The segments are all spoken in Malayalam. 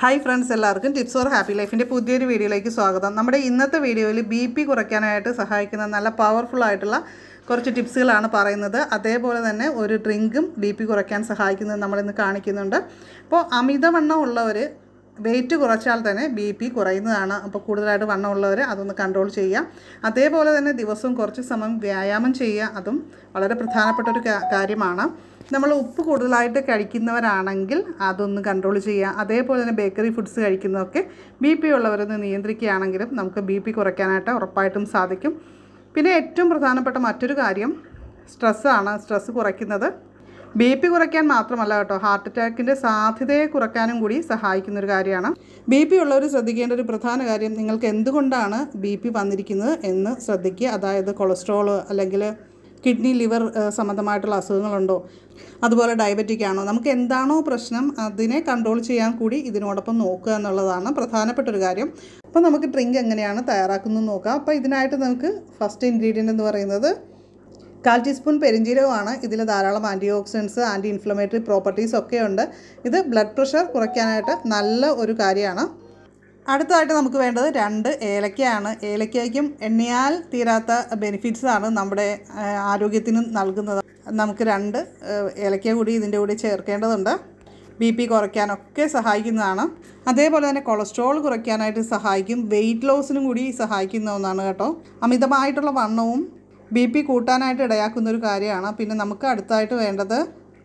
ഹായ് ഫ്രണ്ട്സ് എല്ലാവർക്കും ടിപ്സ് ഫോർ ഹാപ്പി ലൈഫിൻ്റെ പുതിയൊരു വീഡിയോയിലേക്ക് സ്വാഗതം നമ്മുടെ ഇന്നത്തെ വീഡിയോയിൽ ബി പി കുറയ്ക്കാനായിട്ട് സഹായിക്കുന്ന നല്ല പവർഫുൾ ആയിട്ടുള്ള കുറച്ച് ടിപ്സുകളാണ് പറയുന്നത് അതേപോലെ തന്നെ ഒരു ഡ്രിങ്കും ബി പി കുറയ്ക്കാൻ സഹായിക്കുന്നത് നമ്മളിന്ന് കാണിക്കുന്നുണ്ട് അപ്പോൾ അമിതവണ്ണം ഉള്ളവർ വെയിറ്റ് കുറച്ചാൽ തന്നെ ബി പി കുറയുന്നതാണ് അപ്പോൾ കൂടുതലായിട്ട് വണ്ണമുള്ളവർ അതൊന്ന് കൺട്രോൾ ചെയ്യുക അതേപോലെ തന്നെ ദിവസവും കുറച്ച് സമയം വ്യായാമം ചെയ്യുക അതും വളരെ പ്രധാനപ്പെട്ട ഒരു കാ- കാര്യമാണ് നമ്മൾ ഉപ്പ് കൂടുതലായിട്ട് കഴിക്കുന്നവരാണെങ്കിൽ അതൊന്ന് കൺട്രോൾ ചെയ്യുക അതേപോലെ തന്നെ ബേക്കറി ഫുഡ്സ് കഴിക്കുന്നതൊക്കെ ബി പി ഉള്ളവരൊന്ന് നിയന്ത്രിക്കുകയാണെങ്കിലും നമുക്ക് ബി പി കുറയ്ക്കാനായിട്ട് ഉറപ്പായിട്ടും സാധിക്കും പിന്നെ ഏറ്റവും പ്രധാനപ്പെട്ട മറ്റൊരു കാര്യം സ്ട്രെസ്സാണ് സ്ട്രെസ്സ് കുറയ്ക്കുന്നത് ബി പി കുറയ്ക്കാൻ മാത്രമല്ല കേട്ടോ ഹാർട്ട് അറ്റാക്കിൻ്റെ സാധ്യതയെ കുറയ്ക്കാനും കൂടി സഹായിക്കുന്ന ഒരു കാര്യമാണ് ബി പി ഉള്ളവർ ശ്രദ്ധിക്കേണ്ട ഒരു പ്രധാന കാര്യം നിങ്ങൾക്ക് എന്തുകൊണ്ടാണ് ബി പി വന്നിരിക്കുന്നത് എന്ന് ശ്രദ്ധിക്കുക അതായത് കൊളസ്ട്രോൾ അല്ലെങ്കിൽ കിഡ്നി ലിവർ ഏഹ്, സംബന്ധമായിട്ടുള്ള അസുഖങ്ങളുണ്ടോ അതുപോലെ ഡയബറ്റിക് ആണോ നമുക്ക് എന്താണോ പ്രശ്നം അതിനെ കൺട്രോൾ ചെയ്യാൻ കൂടി ഇതിനോടൊപ്പം നോക്കുക എന്നുള്ളതാണ് പ്രധാനപ്പെട്ട ഒരു കാര്യം അപ്പോൾ നമുക്ക് ഡ്രിങ്ക് എങ്ങനെയാണ് തയ്യാറാക്കുന്നത് നോക്കാം അപ്പോൾ ഇതിനായിട്ട് നമുക്ക് ഫസ്റ്റ് ഇൻഗ്രീഡിയൻ്റ് എന്ന് പറയുന്നത് കാൽ ടീസ്പൂൺ പെരിഞ്ജീരകമാണ് ഇതിൽ ധാരാളം anti oxidants anti inflammatory properties ഒക്കെ ഉണ്ട് ഇത് ബ്ലഡ് പ്രഷർ കുറയ്ക്കാനായിട്ട് നല്ല ഒരു കാര്യമാണ് അടുത്തതായിട്ട് നമുക്ക് വേണ്ടത് രണ്ട് ഏലക്കയാണ് ഏലക്കയ്ക്കും എണ്ണയാൽ തീരാത്ത ബെനിഫിറ്റ്സ് ആണ് നമ്മുടെ ആ, ആരോഗ്യത്തിന് നൽകുന്നത് നമുക്ക് രണ്ട് ആ, ഏലക്ക കൂടി ഇതിൻ്റെ കൂടി ചേർക്കേണ്ടതുണ്ട് ബി പി കുറയ്ക്കാനൊക്കെ സഹായിക്കുന്നതാണ് അതേപോലെ തന്നെ കൊളസ്ട്രോൾ കുറയ്ക്കാനായിട്ട് സഹായിക്കും വെയിറ്റ് ലോസിനും കൂടി സഹായിക്കുന്ന ഒന്നാണ് കേട്ടോ അമിതമായിട്ടുള്ള വണ്ണവും ബി പി കൂട്ടാനായിട്ട് ഇടയാക്കുന്ന ഒരു കാര്യമാണ് പിന്നെ നമുക്ക് അടുത്തായിട്ട് വേണ്ടത്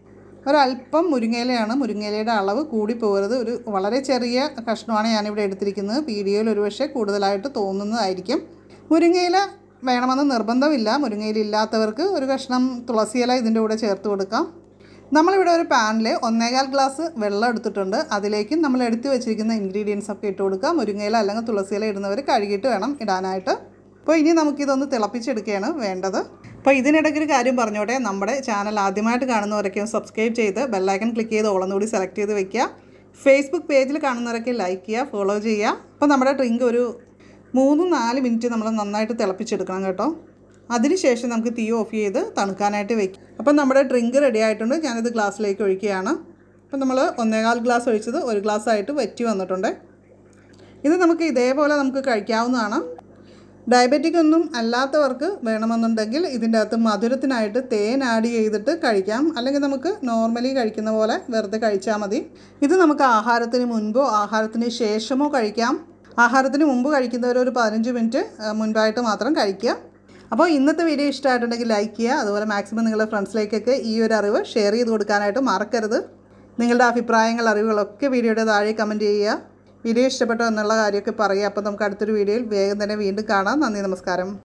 ഒരല്പം മുരിങ്ങയിലയാണ് മുരിങ്ങയിലയുടെ അളവ് കൂടി പോകരുത് ഒരു വളരെ ചെറിയ കഷ്ണമാണ് ഞാനിവിടെ എടുത്തിരിക്കുന്നത് വീഡിയോയിൽ ഒരുപക്ഷെ കൂടുതലായിട്ട് തോന്നുന്നതായിരിക്കും മുരിങ്ങയില വേണമെന്ന് നിർബന്ധമില്ല മുരിങ്ങയില ഇല്ലാത്തവർക്ക് ഒരു കഷ്ണം തുളസിയില ഇതിൻ്റെ കൂടെ ചേർത്ത് കൊടുക്കാം നമ്മളിവിടെ ഒരു പാനിൽ ഒന്നേകാൽ ഗ്ലാസ് വെള്ളം എടുത്തിട്ടുണ്ട് അതിലേക്ക് നമ്മൾ എടുത്തു വെച്ചിരിക്കുന്ന ഇൻഗ്രീഡിയൻസ് ഒക്കെ ഇട്ട് കൊടുക്കുക മുരിങ്ങയില അല്ലെങ്കിൽ തുളസിയില ഇടുന്നവർ കഴുകിയിട്ട് വേണം ഇടാനായിട്ട് അപ്പോൾ ഇനി നമുക്കിതൊന്ന് തിളപ്പിച്ചെടുക്കുകയാണ് വേണ്ടത് അപ്പോൾ ഇതിനിടയ്ക്ക് ഒരു കാര്യം പറഞ്ഞോട്ടെ നമ്മുടെ ചാനൽ ആദ്യമായിട്ട് കാണുന്നവരൊക്കെ ഒന്ന് സബ്സ്ക്രൈബ് ചെയ്ത് ബെല്ലൈക്കൺ ക്ലിക്ക് ചെയ്ത് ഓളെന്നുകൂടി സെലക്ട് ചെയ്ത് വെക്കുക ഫേസ്ബുക്ക് പേജിൽ കാണുന്നവരൊക്കെ ലൈക്ക് ചെയ്യുക ഫോളോ ചെയ്യുക അപ്പോൾ നമ്മുടെ ഡ്രിങ്ക് ഒരു മൂന്ന് നാല് മിനിറ്റ് നമ്മൾ നന്നായിട്ട് തിളപ്പിച്ചെടുക്കണം കേട്ടോ അതിനുശേഷം നമുക്ക് തീ ഓഫ് ചെയ്ത് തണുക്കാനായിട്ട് വെക്കും അപ്പം നമ്മുടെ ഡ്രിങ്ക് റെഡി ആയിട്ടുണ്ട് ഞാനിത് ഗ്ലാസ്സിലേക്ക് ഒഴിക്കുകയാണ് അപ്പം നമ്മൾ ഒന്നേകാൽ ഗ്ലാസ് ഒഴിച്ചത് ഒരു ഗ്ലാസ് ആയിട്ട് വറ്റി വന്നിട്ടുണ്ട് ഇത് നമുക്ക് ഇതേപോലെ നമുക്ക് കഴിക്കാവുന്നതാണ് ഡയബറ്റിക് ഒന്നും അല്ലാത്തവർക്ക് വേണമെന്നുണ്ടെങ്കിൽ ഇതിൻ്റെ അകത്ത് മധുരത്തിനായിട്ട് തേൻ ആഡ് ചെയ്തിട്ട് കഴിക്കാം അല്ലെങ്കിൽ നമുക്ക് നോർമലി കഴിക്കുന്ന പോലെ വെറുതെ കഴിച്ചാൽ മതി ഇത് നമുക്ക് ആഹാരത്തിന് മുൻപോ ആഹാരത്തിന് ശേഷമോ കഴിക്കാം ആഹാരത്തിന് മുമ്പ് കഴിക്കുന്നവർ ഒരു പതിനഞ്ച് മിനിറ്റ് ആ, മുൻപായിട്ട് മാത്രം കഴിക്കുക അപ്പോൾ ഇന്നത്തെ വീഡിയോ ഇഷ്ടമായിട്ടുണ്ടെങ്കിൽ ലൈക്ക് ചെയ്യുക അതുപോലെ മാക്സിമം നിങ്ങളുടെ ഫ്രണ്ട്സിലേക്കൊക്കെ ഈ ഒരു അറിവ് ഷെയർ ചെയ്ത് കൊടുക്കാനായിട്ട് മറക്കരുത് നിങ്ങളുടെ അഭിപ്രായങ്ങൾ അറിവുകളൊക്കെ വീഡിയോയുടെ താഴെ കമൻറ്റ് ചെയ്യുക വീഡിയോ ഇഷ്ടപ്പെട്ടോ എന്നുള്ള കാര്യമൊക്കെ പറയുക അപ്പോൾ നമുക്ക് അടുത്തൊരു വീഡിയോയിൽ വേഗം തന്നെ വീണ്ടും കാണാം നന്ദി നമസ്കാരം